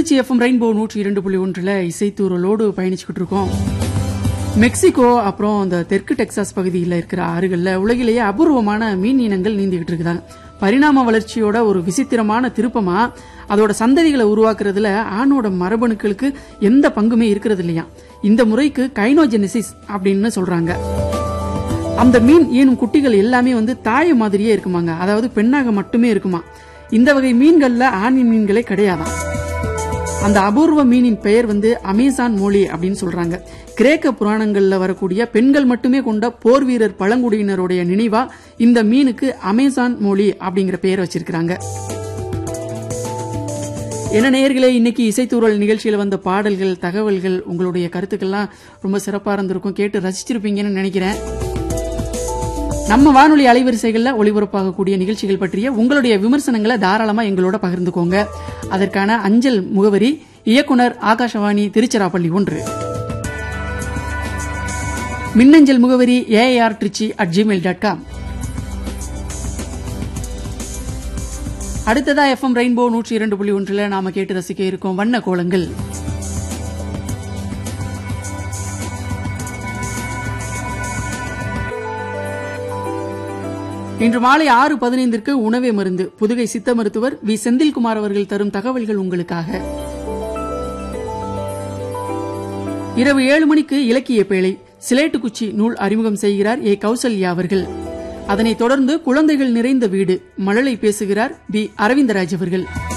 Trichy FM Rainbow நூற்றி இரண்டு புள்ளி ஒன்றில் இசைத்தூரலோடு பயணிச்சுக்கிட்டு இருக்கோம் மெக்சிகோ அப்புறம் அந்த தெற்கு டெக்சாஸ் பகுதியில் இருக்கிற ஆறுகளில் உலகிலேயே அபூர்வமான மீன் இனங்கள் நீந்திக்கிட்டு இருக்குதாங்க பரிணாம வளர்ச்சியோட ஒரு விசித்திரமான திருப்பமா அதோட சந்ததிகளை உருவாக்குறதுல ஆணோட மரபணுக்களுக்கு எந்த பங்குமே இருக்கிறது இல்லையா இந்த முறைக்கு கைனோஜெனிசிஸ் அப்படின்னு சொல்றாங்க அந்த மீன் ஈனும் குட்டிகள் எல்லாமே வந்து தாய் மாதிரியே இருக்குமாங்க அதாவது பெண்ணாக மட்டுமே இருக்குமா இந்த வகை மீன்கள்ல ஆணின் மீன்களே கிடையாதாம் அந்த அபூர்வ மீனின் பெயர் வந்து அமேசான் மொழி அப்படின்னு சொல்றாங்க கிரேக்க புராணங்கள்ல வரக்கூடிய பெண்கள் மட்டுமே கொண்ட போர் வீரர் பழங்குடியினருடைய நினைவா இந்த மீனுக்கு அமேசான் மொழி அப்படிங்கிற பெயர் வச்சிருக்கிறாங்க என்ன நேயர்களே இன்னைக்கு இசைத்தூரல் நிகழ்ச்சியில் வந்த பாடல்கள் தகவல்கள் உங்களுடைய கருத்துக்கள்லாம் ரொம்ப சிறப்பாக இருந்திருக்கும் கேட்டு ரசிச்சிருப்பீங்கன்னு நினைக்கிறேன் நம்ம வானொலி அலைவரிசைகளில் ஒளிபரப்பாகக்கூடிய நிகழ்ச்சிகள் பற்றிய உங்களுடைய விமர்சனங்களை தாராளமாக எங்களோட பகிர்ந்துக்கோங்க அதற்கான அஞ்சல் முகவரி இயக்குனர் ஆகாஷவாணி திருச்சிராப்பள்ளி ஒன்று மின்னஞ்சல் முகவரி AR Trichy at Gmail dot com அடுத்ததா எஃப்எம் ரெயின்போ நூற்றி இரண்டு புள்ளி ஒன்றில் நாம கேட்டு ரசிக்க இருக்கோம் வண்ண கோலங்கள் இன்று மாலை ஆறு பதினைந்திற்கு உணவே மருந்து புதுகை சித்த மருத்துவர் வி செந்தில்குமார் அவர்கள் தரும் தகவல்கள் உங்களுக்காக இரவு ஏழு மணிக்கு இலக்கிய பேழை சிலேட்டுக்குச்சி நூல் அறிமுகம் செய்கிறார் ஏ கௌசல்யா அவர்கள் அதனைத் தொடர்ந்து குழந்தைகள் நிறைந்த வீடு மழலை பேசுகிறார் பி அரவிந்தராஜ் அவர்கள்